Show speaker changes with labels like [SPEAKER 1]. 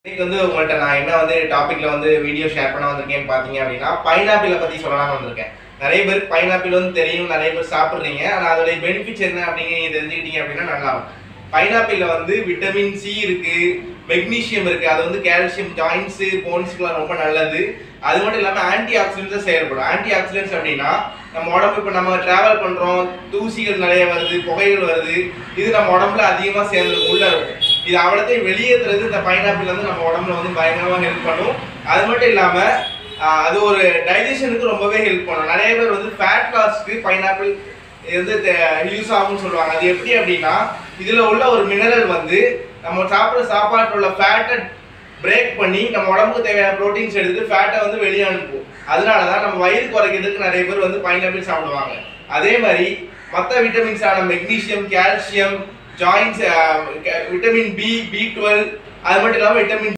[SPEAKER 1] இன்னைக்கு வந்து உங்கள்கிட்ட நான் என்ன வந்து டாபிக்ல வந்து வீடியோ ஷேர் பண்ண வந்திருக்கேன்னு பார்த்தீங்க அப்படின்னா பைனாப்பிளை பத்தி சொல்லலாம்னு வந்திருக்கேன் நிறைய பேருக்கு பைனாப்பிள் வந்து தெரியும் நிறைய பேர் சாப்பிட்றீங்க ஆனால் அதோடைய பெனிஃபிட்ஸ் என்ன அப்படிங்க நீங்க தெரிஞ்சுக்கிட்டீங்க அப்படின்னா நல்லா இருக்கும் பைனாப்பிள்ல வந்து விட்டமின் சி இருக்கு மெக்னீசியம் இருக்கு அது வந்து கால்சியம் ஜாயின்ஸ் போன்ஸ்க்குலாம் ரொம்ப நல்லது அது மட்டும் இல்லாமல் ஆன்டி ஆக்சிடென்ட்ஸும் செயல்படும் ஆன்டி ஆக்சிடென்ட்ஸ் அப்படின்னா நம்ம உடம்பு இப்போ நம்ம டிராவல் பண்றோம் தூசிகள் நிறைய வருது புகைகள் வருது இது நம்ம உடம்புல அதிகமாக சேர்ந்துருக்கும் உள்ள இருக்கும் இது அவ்வளோத்தையும் வெளியேற்றுறது இந்த பைனாப்பிள் வந்து நம்ம உடம்புல வந்து பயங்கரமாக ஹெல்ப் பண்ணும் அது மட்டும் இல்லாமல் அது ஒரு டைஜஷனுக்கு ரொம்பவே ஹெல்ப் பண்ணும் நிறைய பேர் வந்து ஃபேட் லாஸ்க்கு பைனாப்பிள் இது வந்து யூஸ் ஆகும்னு சொல்லுவாங்க அது எப்படி அப்படின்னா இதில் உள்ள ஒரு மினரல் வந்து நம்ம சாப்பிட்ற சாப்பாட்டில் உள்ள ஃபேட்டை பிரேக் பண்ணி நம்ம உடம்புக்கு தேவையான ப்ரோட்டீன்ஸ் எடுத்துட்டு ஃபேட்டை வந்து வெளியே அனுப்பும் அதனால தான் நம்ம வயிறு குறைக்கிறதுக்கு நிறைய பேர் வந்து பைனாப்பிள் சாப்பிடுவாங்க அதே மாதிரி மற்ற விட்டமின்ஸான மெக்னீசியம் கால்சியம் ஜாயின்ஸ் விட்டமின் பி பி டுவெல் அது மட்டும் இல்லாமல் விட்டமின்